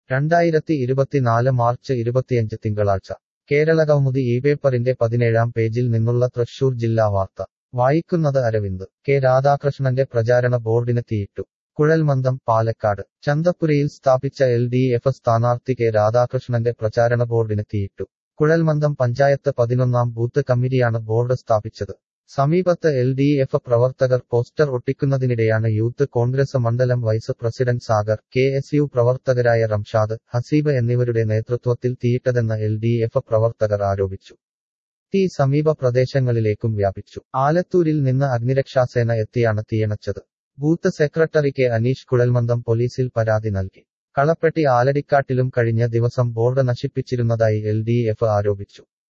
രണ്ടായിരത്തി ഇരുപത്തിനാല് മാർച്ച് ഇരുപത്തിയഞ്ച് തിങ്കളാഴ്ച കേരളകൗമുദി ഈ പേപ്പറിന്റെ പതിനേഴാം പേജിൽ നിന്നുള്ള തൃശൂർ ജില്ലാ വാർത്ത വായിക്കുന്നത് അരവിന്ദ് കെ രാധാകൃഷ്ണന്റെ പ്രചാരണ ബോർഡിന് തീയിട്ടു കുഴൽമന്ദം പാലക്കാട് ചന്തപ്പുരയിൽ സ്ഥാപിച്ച എൽ ഡി എഫ് സ്ഥാനാർത്ഥി കെ രാധാകൃഷ്ണന്റെ പ്രചാരണ ബോർഡിന് തീയിട്ടു കുഴൽമന്ദം പഞ്ചായത്ത് പതിനൊന്നാം ബൂത്ത് കമ്മിറ്റിയാണ് ബോർഡ് സ്ഥാപിച്ചത് സമീപത്ത് എൽ ഡി എഫ് പ്രവർത്തകർ പോസ്റ്റർ ഒട്ടിക്കുന്നതിനിടെയാണ് യൂത്ത് കോൺഗ്രസ് മണ്ഡലം vice president Sagar K S U പ്രവർത്തകരായ റംഷാദ് ഹസീബ് എന്നിവരുടെ നേതൃത്വത്തിൽ തീയിട്ടതെന്ന് എൽ ഡി എഫ് പ്രവർത്തകർ ആരോപിച്ചു തീ സമീപ പ്രദേശങ്ങളിലേക്കും വ്യാപിച്ചു ആലത്തൂരിൽ നിന്ന് അഗ്നിരക്ഷാസേന എത്തിയാണ് തീയണച്ചത് ബൂത്ത് സെക്രട്ടറി കെ അനീഷ് കുഴൽമന്ദം പോലീസിൽ പരാതി നൽകി കളപ്പെട്ടി ആലടിക്കാട്ടിലും കഴിഞ്ഞ ദിവസം ബോർഡ് നശിപ്പിച്ചിരുന്നതായി എൽ ഡി എഫ് ആരോപിച്ചു